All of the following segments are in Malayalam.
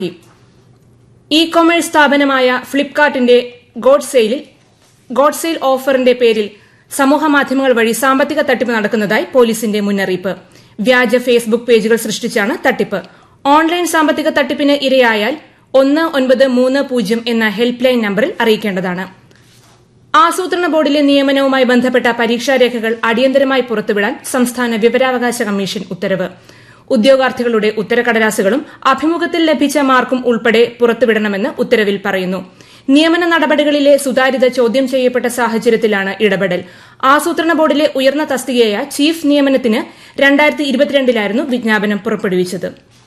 ഇ കൊമേഴ്സ് സ്ഥാപനമായ ഫ്ലിപ്കാർട്ടിന്റെ ഗോഡ് സെയിലിൽ ഗോഡ് സെയിൽ ഓഫറിന്റെ പേരിൽ സമൂഹമാധ്യമങ്ങൾ വഴി സാമ്പത്തിക തട്ടിപ്പ് നടക്കുന്നതായി പോലീസിന്റെ മുന്നറിയിപ്പ് വ്യാജ ഫേസ്ബുക്ക് പേജുകൾ സൃഷ്ടിച്ചാണ് തട്ടിപ്പ് ഓൺലൈൻ സാമ്പത്തിക തട്ടിപ്പിന് ഇരയായാൽ ഒന്ന് ഒൻപത് മൂന്ന് പൂജ്യം എന്ന ഹെൽപ്പ് ലൈൻ നമ്പറിൽ അറിയിക്കേണ്ടതാണ് ആസൂത്രണ ബോർഡിലെ നിയമനവുമായി ബന്ധപ്പെട്ട പരീക്ഷാരേഖകൾ അടിയന്തരമായി പുറത്തുവിടാൻ സംസ്ഥാന വിവരാവകാശ കമ്മീഷൻ ഉത്തരവ് ഉദ്യോഗാർത്ഥികളുടെ ഉത്തരക്കടലാസുകളും അഭിമുഖത്തിൽ ലഭിച്ച മാർക്കും ഉൾപ്പെടെ പുറത്തുവിടണമെന്ന് ഉത്തരവിൽ പറയുന്നു നിയമന നടപടികളിലെ സുതാര്യത ചോദ്യം ചെയ്യപ്പെട്ട സാഹചര്യത്തിലാണ് ഇടപെടൽ ആസൂത്രണ ബോർഡിലെ ഉയർന്ന തസ്തികയായ ചീഫ് നിയമനത്തിന് രണ്ടായിരത്തി ഇരുപത്തിരണ്ടിലായിരുന്നു വിജ്ഞാപനം പുറപ്പെടുവിച്ചത്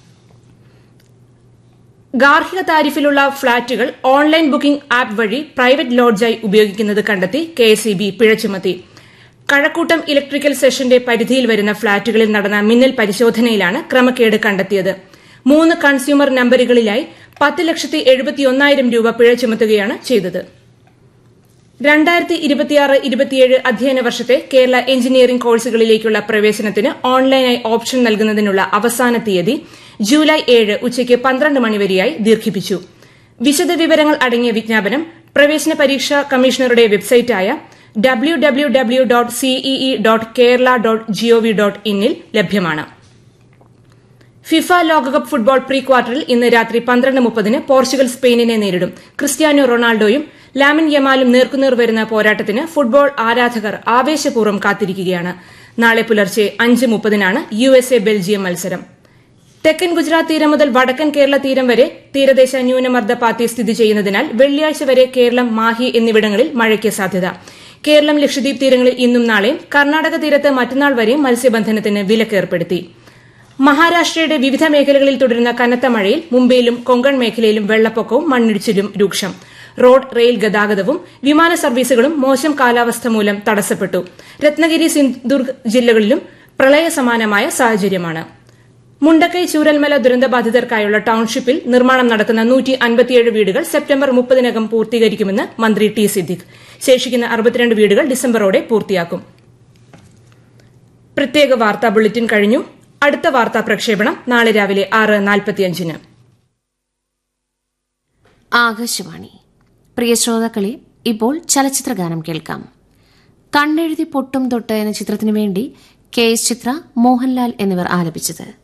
ഗാർഹിക താരിഫിലുള്ള ഫ്ളാറ്റുകൾ ഓൺലൈൻ ബുക്കിംഗ് ആപ്പ് വഴി പ്രൈവറ്റ് ലോഡ്ജായി ഉപയോഗിക്കുന്നത് കണ്ടെത്തി കെഎസ്ഇബി പിഴ ചുമത്തി കഴക്കൂട്ടം ഇലക്ട്രിക്കൽ സെഷന്റെ പരിധിയിൽ വരുന്ന ഫ്ളാറ്റുകളിൽ നടന്ന മിന്നൽ പരിശോധനയിലാണ് ക്രമക്കേട് കണ്ടെത്തിയത് മൂന്ന് കൺസ്യൂമർ നമ്പറുകളിലായി പത്ത് ലക്ഷത്തി എഴുപത്തിയൊന്നായിരം രൂപ പിഴ ചുമത്തുകയാണ് ചെയ്തത് രണ്ടായിരത്തി ഇരുപത്തിയാറ് ഇരുപത്തിയേഴ് അധ്യയന വർഷത്തെ കേരള എഞ്ചിനീയറിംഗ് കോഴ്സുകളിലേക്കുള്ള പ്രവേശനത്തിന് ഓൺലൈനായി ഓപ്ഷൻ നൽകുന്നതിനുള്ള അവസാന തീയതി ജൂലൈ ഏഴ് ഉച്ചയ്ക്ക് പന്ത്രണ്ട് മണിവരെയായി ദീർഘിപ്പിച്ചു വിശദവിവരങ്ങൾ അടങ്ങിയ വിജ്ഞാപനം പ്രവേശന പരീക്ഷാ കമ്മീഷണറുടെ വെബ്സൈറ്റായ W W W dot CEE dot Kerala dot gov dot ഇന്നിൽ ലഭ്യമാണ് ഫിഫ ലോകകപ്പ് ഫുട്ബോൾ പ്രീ ക്വാർട്ടറിൽ ഇന്ന് രാത്രി പന്ത്രണ്ട് മുപ്പതിന് പോർച്ചുഗൽ സ്പെയിനിനെ നേരിടും ക്രിസ്ത്യാനോ റൊണാൾഡോയും ലാമിൻ യമാലും നേർക്കുനേർ വരുന്ന പോരാട്ടത്തിന് ഫുട്ബോൾ ആരാധകർ ആവേശപൂർവ്വം കാത്തിരിക്കുകയാണ് നാളെ പുലർച്ചെ അഞ്ച് മുപ്പതിനാണ് യു എസ് എ ബെൽജിയം മത്സരം തെക്കൻ ഗുജറാത്ത് തീരം മുതൽ വടക്കൻ കേരള തീരം വരെ തീരദേശ ന്യൂനമർദ്ദ പാത്തി സ്ഥിതി ചെയ്യുന്നതിനാൽ വെള്ളിയാഴ്ച വരെ കേരളം മാഹി എന്നിവിടങ്ങളിൽ മഴയ്ക്ക് സാധ്യത കേരളം ലക്ഷദ്വീപ് തീരങ്ങളിൽ ഇന്നും നാളെയും കർണാടക തീരത്ത് മറ്റന്നാൾ വരെയും മത്സ്യബന്ധനത്തിന് വിലക്കേർപ്പെടുത്തി മഹാരാഷ്ട്രയുടെ വിവിധ മേഖലകളിൽ തുടരുന്ന കനത്ത മഴയിൽ മുംബൈയിലും കൊങ്കൺ മേഖലയിലും വെള്ളപ്പൊക്കവും മണ്ണിടിച്ചിലും രൂക്ഷം റോഡ് റെയിൽ ഗതാഗതവും വിമാന സർവീസുകളും മോശം കാലാവസ്ഥ മൂലം തടസ്സപ്പെട്ടു രത്നഗിരി സിന്ധുദുർഗ് ജില്ലകളിലും പ്രളയ സമാനമായ സാഹചര്യമാണ് മുണ്ടക്കൈ ചൂരൽമല ദുരന്തബാധിതർക്കായുള്ള ടൌൺഷിപ്പിൽ നിർമ്മാണം നടത്തുന്ന നൂറ്റി അൻപത്തിയേഴ് വീടുകൾ സെപ്റ്റംബർ മുപ്പതിനകം പൂർത്തീകരിക്കുമെന്ന് മന്ത്രി ടി സിദ്ദിഖ് ശേഷിക്കുന്ന അറുപത്തിരണ്ട് വീടുകൾ ഡിസംബറോടെ പൂർത്തിയാക്കും പ്രത്യേക വാർത്താ ബുള്ളറ്റിൻ കഴിഞ്ഞു അടുത്ത വാർത്താ പ്രക്ഷേപണം നാളെ രാവിലെ ആറ് നാൽപ്പത്തിയഞ്ചിന് ആകാശവാണി പ്രിയ ശ്രോതാക്കളെ ഇപ്പോൾ ചലച്ചിത്രഗാനം കേൾക്കാം കണ്ണെഴുതി പൊട്ടും തൊട്ട് എന്ന ചിത്രത്തിനു വേണ്ടി കെ എസ് ചിത്ര മോഹൻലാൽ എന്നിവർ ആലപിച്ചത്